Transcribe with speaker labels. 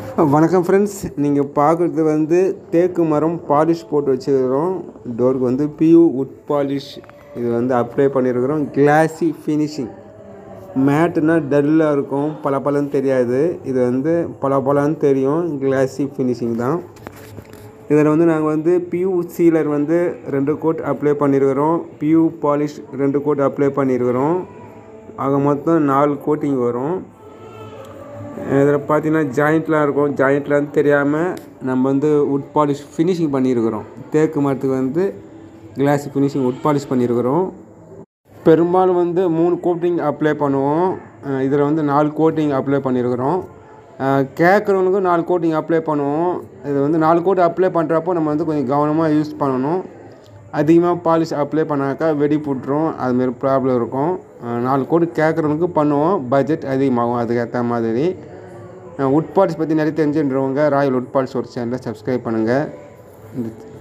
Speaker 1: வணக்கம் ஃப்ரெண்ட்ஸ் நீங்கள் பார்க்குறது வந்து தேக்கு மரம் பாலிஷ் போட்டு வச்சுருக்கிறோம் டோருக்கு வந்து பியூ உட் பாலிஷ் இது வந்து அப்ளை பண்ணியிருக்கிறோம் கிளாஸி ஃபினிஷிங் மேட்டுனா டல்லாக இருக்கும் பல பலன்னு தெரியாது இது வந்து பல பலன்னு தெரியும் கிளாஸி ஃபினிஷிங் தான் இதில் வந்து நாங்கள் வந்து பியூ சீலர் வந்து ரெண்டு கோட் அப்ளை பண்ணியிருக்கிறோம் பியூ பாலிஷ் ரெண்டு கோட் அப்ளை பண்ணியிருக்கிறோம் ஆக மொத்தம் நாலு கோட்டிங் வரும் இதில் பார்த்தீங்கன்னா ஜாயிண்ட்லாம் இருக்கும் ஜாயிண்ட்லாம் தெரியாமல் நம்ம வந்து உட் பாலிஷ் ஃபினிஷிங் பண்ணியிருக்கிறோம் தேக்கு மரத்துக்கு வந்து கிளாஸ் ஃபினிஷிங் உட் பாலிஷ் பண்ணியிருக்கிறோம் பெரும்பாலும் வந்து மூணு கோட்டிங் அப்ளை பண்ணுவோம் இதில் வந்து நாலு கோட்டிங் அப்ளை பண்ணியிருக்கிறோம் கேட்குறவனுக்கும் நாலு கோட்டிங் அப்ளை பண்ணுவோம் இது வந்து நாலு கோட் அப்ளை பண்ணுறப்போ நம்ம வந்து கொஞ்சம் கவனமாக யூஸ் பண்ணணும் அதிகமாக பாலிஷ் அப்ளை பண்ணாக்கா வெடி புட்டுரும் அதுமாரி ப்ராப்ளம் இருக்கும் நாலு கோடு கேட்குறவனுக்கு பண்ணுவோம் பட்ஜெட் அதிகமாகும் அதுக்கேற்ற மாதிரி உட் பாலிஷ் பற்றி நிறைய தெரிஞ்சுன்றவங்க ராயல் உட் பாலிஷ் ஒரு சேனலை சப்ஸ்கிரைப் பண்ணுங்கள் இந்த